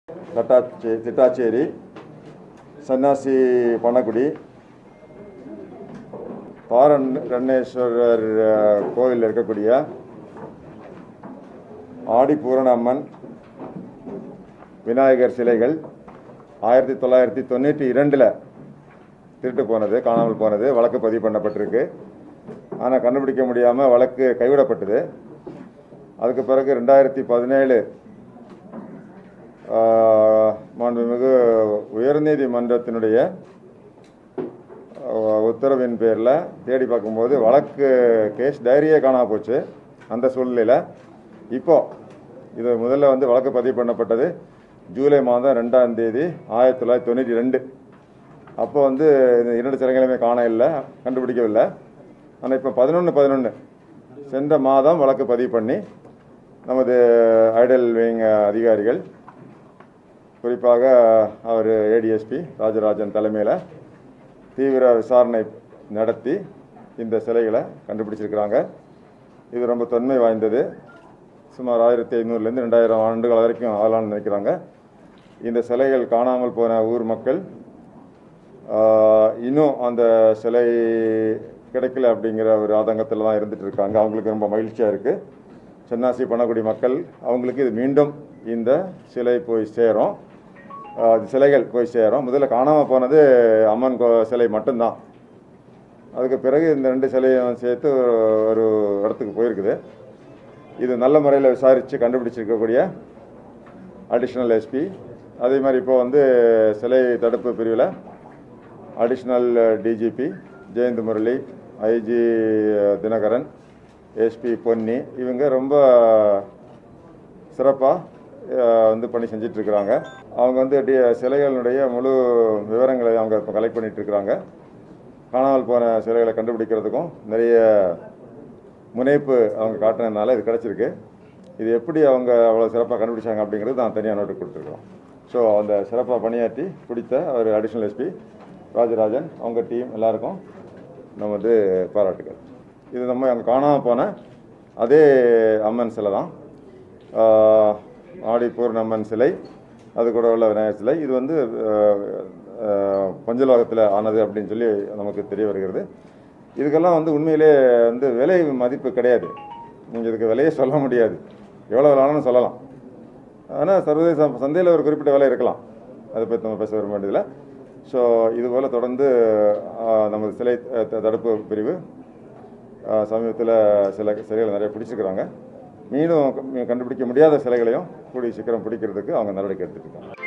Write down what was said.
தட்டாச்சே திட்டாச்சேரி சன்னாசி பண்ணக்குடி பாரன் ரன்னேஸ்வரர் அஹ், கோவிலில் இருக்கக்கூடிய ஆடிப்பூரண அம்மன் விநாயகர் சிலைகள் ஆயிரத்தி தொள்ளாயிரத்தி தொண்ணூற்றி இரண்டில் திருட்டு போனது காணாமல் போனது வழக்கு பதிவு பண்ணப்பட்டிருக்கு ஆனால் கண்டுபிடிக்க முடியாமல் வழக்கு கைவிடப்பட்டது அதுக்கு பிறகு ரெண்டாயிரத்தி பதினேழு மாண்புமிகு உயர்நீதிமன்றத்தினுடைய ஆஹ், உத்தரவின் பேரில் தேடி பார்க்கும்போது வழக்கு கேஸ் டைரியே காணாம போச்சு அந்த சூழ்நிலையில் இப்போ இது முதல்ல வந்து வழக்கு பதிவு பண்ணப்பட்டது ஜூலை மாதம் ரெண்டாம் தேதி ஆயிரத்தி தொள்ளாயிரத்தி தொண்ணூற்றி ரெண்டு அப்போ வந்து இந்த இரண்டு சிலைகளுமே காண இல்லை கண்டுபிடிக்கவில்லை ஆனால் இப்போ பதினொன்று பதினொன்று சென்ற மாதம் வழக்கு பதிவு பண்ணி நமது ஐடல் விங் அதிகாரிகள் குறிப்பாக அவர் ஏடிஎஸ்பி ராஜராஜன் தலைமையில் தீவிர விசாரணை நடத்தி இந்த சிலைகளை கண்டுபிடிச்சிருக்கிறாங்க இது ரொம்ப தொன்மை வாய்ந்தது சுமார் ஆயிரத்தி ஐநூறுலேருந்து ரெண்டாயிரம் ஆண்டுகள் வரைக்கும் ஆகலாம்னு நினைக்கிறாங்க இந்த சிலைகள் காணாமல் போன ஊர் மக்கள் ஆஹ், இன்னும் அந்த சிலை கிடைக்கல அப்படிங்கிற ஒரு ஆதங்கத்தில் தான் இருந்துட்டு இருக்காங்க அவங்களுக்கு ரொம்ப மகிழ்ச்சியாக இருக்குது சென்னாசி பண்ணக்கூடிய மக்கள் அவங்களுக்கு இது மீண்டும் இந்த சிலை போய் சேரும் ஆஹ், சிலைகள் போய் சேரும் முதல்ல காணாமல் போனது அம்மன் கோ சிலை மட்டும்தான் அதுக்கு பிறகு இந்த ரெண்டு சிலையும் சேர்த்து ஒரு- ஒரு இடத்துக்கு போயிருக்குது இது நல்ல முறையில் விசாரித்து கண்டுபிடிச்சிருக்கக்கூடிய அடிஷ்னல் எஸ்பி அதே மாதிரி இப்போ வந்து சிலை தடுப்பு பிரிவில் additional DGP Jayant Murali IG Dinakaran SP Ponni இவங்க ரொம்ப சிறப்பாக வந்து பணி செஞ்சுட்டு இருக்கிறாங்க அவங்க வந்து டி சிலைகளுடைய முழு விவரங்களை அவங்க இப்போ கலெக்ட் பண்ணிட்டு இருக்கிறாங்க காணாமல் போன சிலைகளை கண்டுபிடிக்கிறதுக்கும் நிறைய முனைப்பு அவங்க காட்டினதுனால இது கிடச்சிருக்கு இது எப்படி அவங்க அவ்வளோ சிறப்பாக கண்டுபிடிச்சாங்க அப்படிங்கிறது நான் தனியாக நோட்டு கொடுத்துருக்கோம் ஸோ அந்த சிறப்பாக பணியாற்றி பிடித்த ஒரு அடிஷ்னல் எஸ்பி ராஜராஜன் அவங்க டீம் எல்லாருக்கும் நமது பாராட்டுகள் இது நம்ம அங்கே காணாமல் போன அதே அம்மன் சிலை தான் ஆஹ், ஆடி பூர்ணம்மன் சிலை அது கூட உள்ள விநாயகர் சிலை இது வந்து ஆஹ், ஆஹ், பஞ்சலோகத்தில் ஆனது அப்படின்னு சொல்லி நமக்கு தெரிய வருகிறது இதுக்கெல்லாம் வந்து உண்மையிலே வந்து விலை மதிப்பு கிடையாது நீங்கள் இதுக்கு விலையே சொல்ல முடியாது எவ்வளோ வேணாலும் சொல்லலாம் ஆனால் சர்வதேச சந்தையில் ஒரு குறிப்பிட்ட விலை இருக்கலாம் அதை பற்றி நம்ம பேச வர வேண்டியதில்லை ஸோ இதுபோல் தொடர்ந்து ஆஹ், நமது சிலை த- தடுப்பு பிரிவு சமீபத்தில் சில சிலைகளை நிறைய பிடிச்சிருக்கிறாங்க மீண்டும் கண்டுபிடிக்க முடியாத சிலைகளையும் கூடிய சீக்கிரம் பிடிக்கிறதுக்கு அவங்க நடவடிக்கை எடுத்துட்டு இருக்காங்க